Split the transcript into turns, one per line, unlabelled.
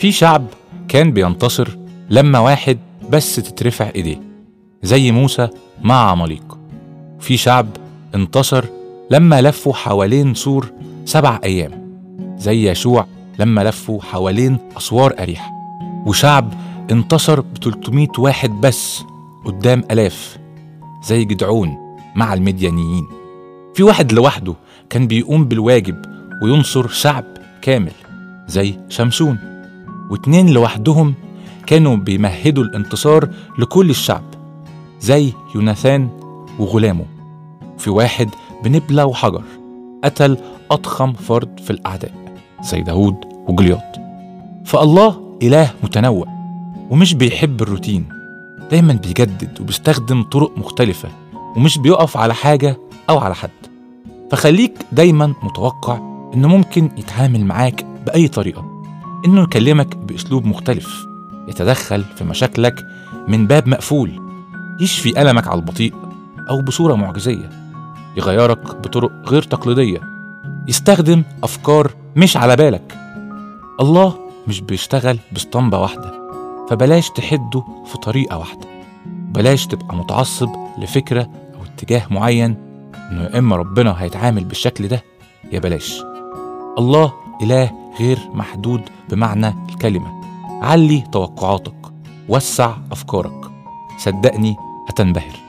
في شعب كان بينتصر لما واحد بس تترفع ايديه زي موسى مع عماليق في شعب انتصر لما لفوا حوالين سور سبع أيام زي يشوع لما لفوا حوالين أسوار أريحة وشعب انتصر ب 300 واحد بس قدام آلاف زي جدعون مع المديانيين في واحد لوحده كان بيقوم بالواجب وينصر شعب كامل زي شمشون واتنين لوحدهم كانوا بيمهدوا الانتصار لكل الشعب زي يوناثان وغلامه في واحد بنبلة وحجر قتل أضخم فرد في الأعداء زي داود وجلياط فالله إله متنوع ومش بيحب الروتين دايما بيجدد وبيستخدم طرق مختلفة ومش بيقف على حاجة أو على حد فخليك دايما متوقع إنه ممكن يتعامل معاك بأي طريقة إنه يكلمك بأسلوب مختلف يتدخل في مشاكلك من باب مقفول يشفي ألمك على البطيء أو بصورة معجزية يغيرك بطرق غير تقليدية يستخدم أفكار مش على بالك الله مش بيشتغل باسطمبة واحدة فبلاش تحده في طريقة واحدة بلاش تبقى متعصب لفكرة أو اتجاه معين إنه يا إما ربنا هيتعامل بالشكل ده يا بلاش الله إله غير محدود بمعنى الكلمة علي توقعاتك وسع أفكارك صدقني هتنبهر